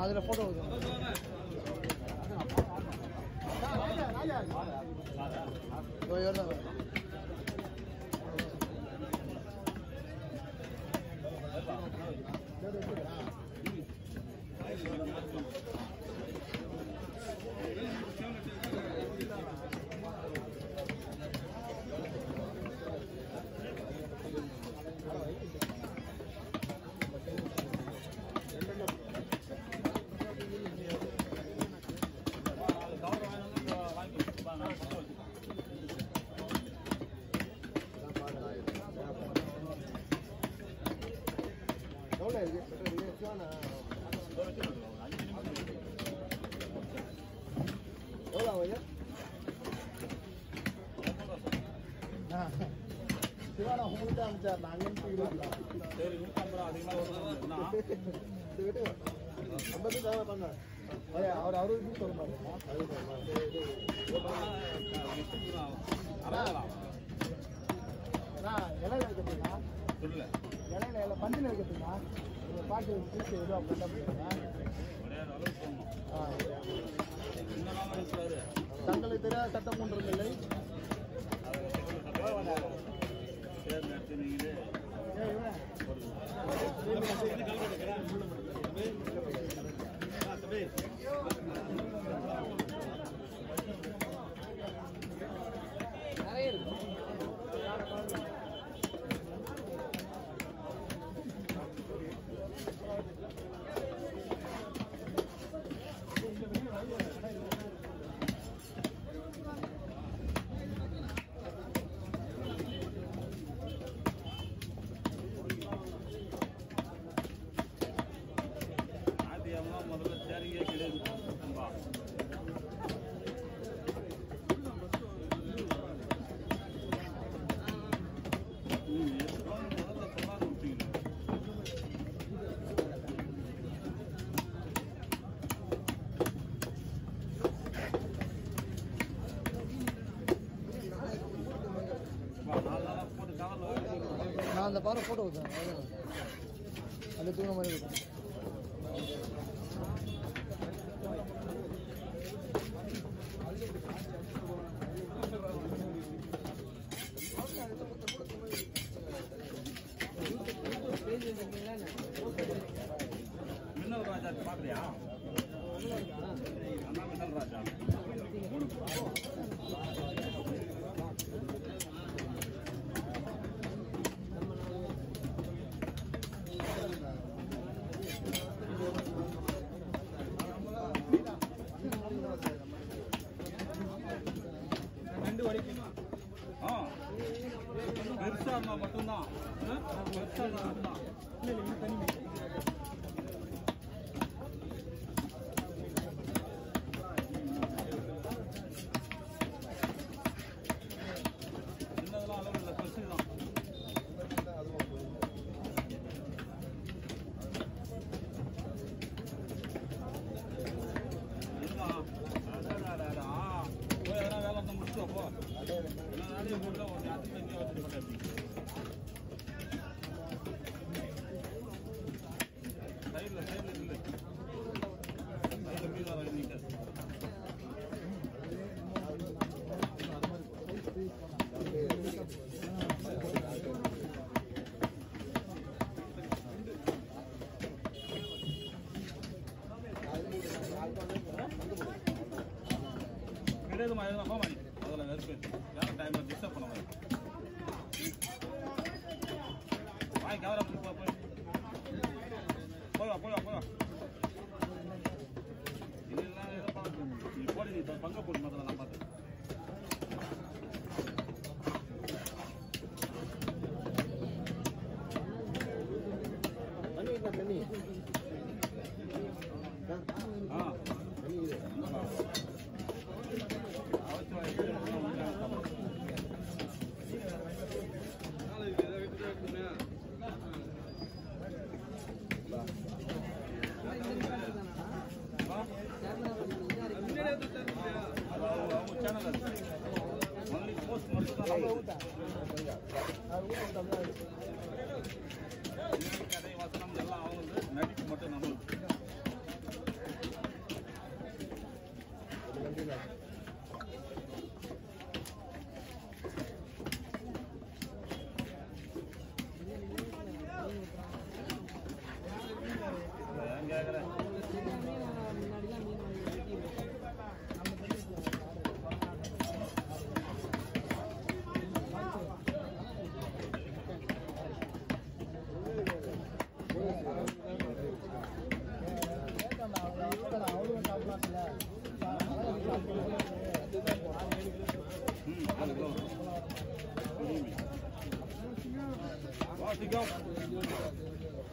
அதில் ஃபோட்டோ இவர் தான் எவ்வளோ இருக்கு எவ்வளோ ஆகுது சிவானா உங்களுக்கு அனுப்பிச்சார் நாங்கள் ஐம்பது தேவை பண்ண அவர் அறுபது சொல்ல இலையில வைக்கிறீங்களா இலையில இலை பந்தில் வைக்கிறீங்களா உங்க பாட்டு பூச்சி ஏதோ பண்ண போயிருக்கா தங்களுக்கு தெரியாத சட்டம் ஒன்றும் இல்லை ஏய், இவன். நிறைய இருக்கு முதல்ல சேரிங்கே கிடையாது முதல்ல சொல்லாத விட்டீங்க நாலு நாளாக போட்டு காவலில் நான் அந்த பாரு ஃபோட்டோ வச்சேன் அந்த தூங்க மாதிரி இருக்கும் மின்னல் ராஜா பார்க்கலையா அண்ணா மின்னல் ராஜா ஆ பெருசா இருந்தா மட்டும்தான் ஆ? பெருசா இருந்தா மட்டும்தான் சின்னதெல்லாம் அளவு இல்லை பெருசு தான் இருந்தா அடடடடா. போய் எதனா வேலை இருந்தா முடிச்சுட்டு வா, போ எல்லா நாளையும் போட்டு ஒரு நேரத்துக்கு எங்கேயோ வச்சுட்டு போட்டாச்சு சைடில் சைடில் இல்லை சைடில் மீன் வர நீங்க கிடையாதுமா எதுனா போமா நீ அதில் வெறுப்பு வேலை டைமில் டிஸ்டர்ப் பண்ண மாதிரி வாங்கி கேமரா பண்ணி போ போய் போய் வா போய் வா போய் வா இதெல்லாம் எதை பார்க்க நீ போடி நீ பங்க போடி முதல்ல நான் பார்த்து தண்ணி இருக்கா தண்ணி ஆ, ஆ தண்ணி இது அவச்சு வாங்கி பத்திக்கும்